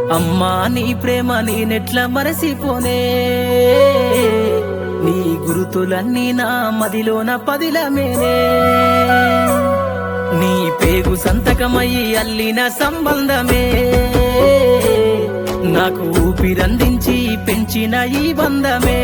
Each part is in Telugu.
అమ్మా నీ ప్రేమ నేనెట్లా మరసిపోనే నీ గురుతులన్నీ నా మదిలోన పదిలమేనే నీ పేగు సంతకమయ్యి అల్లిన సంబంధమే నాకు ఊపిరందించి పెంచిన ఈ బంధమే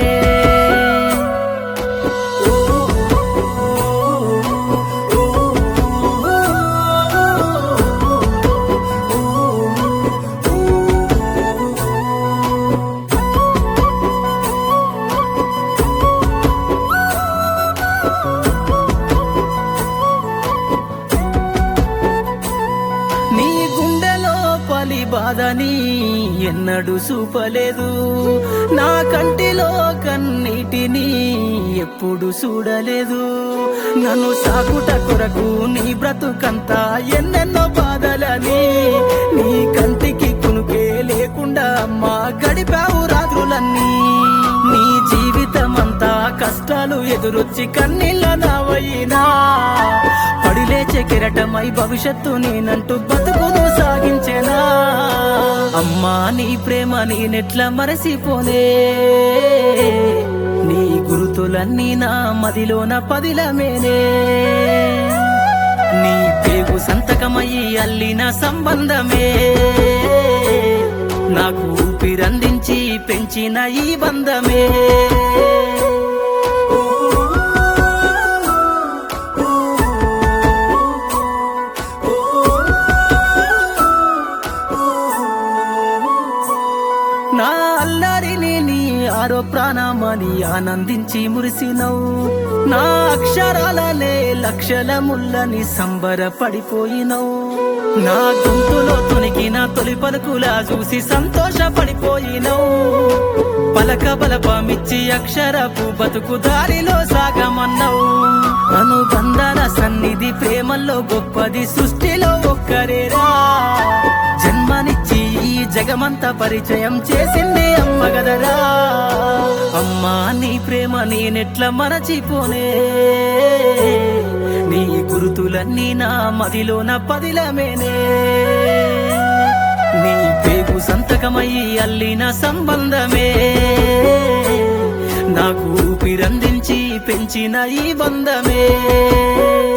నీ గుండెలో పలి బాధని ఎన్నడూ చూపలేదు నా కంటిలో కన్నీటిని ఎప్పుడు చూడలేదు నన్ను సాకుట కొరకు నీ బ్రతుకంతా ఎన్నెన్నో బాధలని నీ కంటికి కునుకే లేకుండా అమ్మా గడిపావు రాత్రులన్నీ నీ జీవితమంతా కష్టాలు ఎదురొచ్చి కన్నీళ్ళ నావయినా పడిలేచే కెరటమై భవిష్యత్తు నేనంటూ బతుకును సాగించేనా అమ్మా నీ ప్రేమ నేనెట్లా మరసిపోనే నీ గురుతులన్నీ నా మదిలోన పదిలమేనే నీ పేగు సంతకమయ్యి అల్లిన సంబంధమే నాకు ఊపిరందించి పెంచిన ఈ బంధమే నా అల్లరిని నీ ఆరో ప్రాణమని ఆనందించి మురిసినవు నా అక్షరాలనే లక్షల ముల్లని సంబరపడిపోయినవు నా గొంతులో తొనికిన తొలి పలుకులా చూసి సంతోషపడిపోయినవు పలక బలపమిచ్చి అక్షరపు బతుకు దారిలో సాగమన్నావు అనుబంధాల సన్నిధి ప్రేమల్లో గొప్పది సృష్టిలో ఒక్కరేరా జన్మనిచ్చి ఈ జగమంతా పరిచయం చేసింది అమ్మ గదరా అమ్మా నీ ప్రేమ నేనెట్లా మరచిపోనే నీ గురుతులన్నీ నా మదిలోన పదిలమేనే నీ పేగు సంతకమయ్యి అల్లిన సంబంధమే నాకు ఊపిరందించి పెంచిన ఈ బంధమే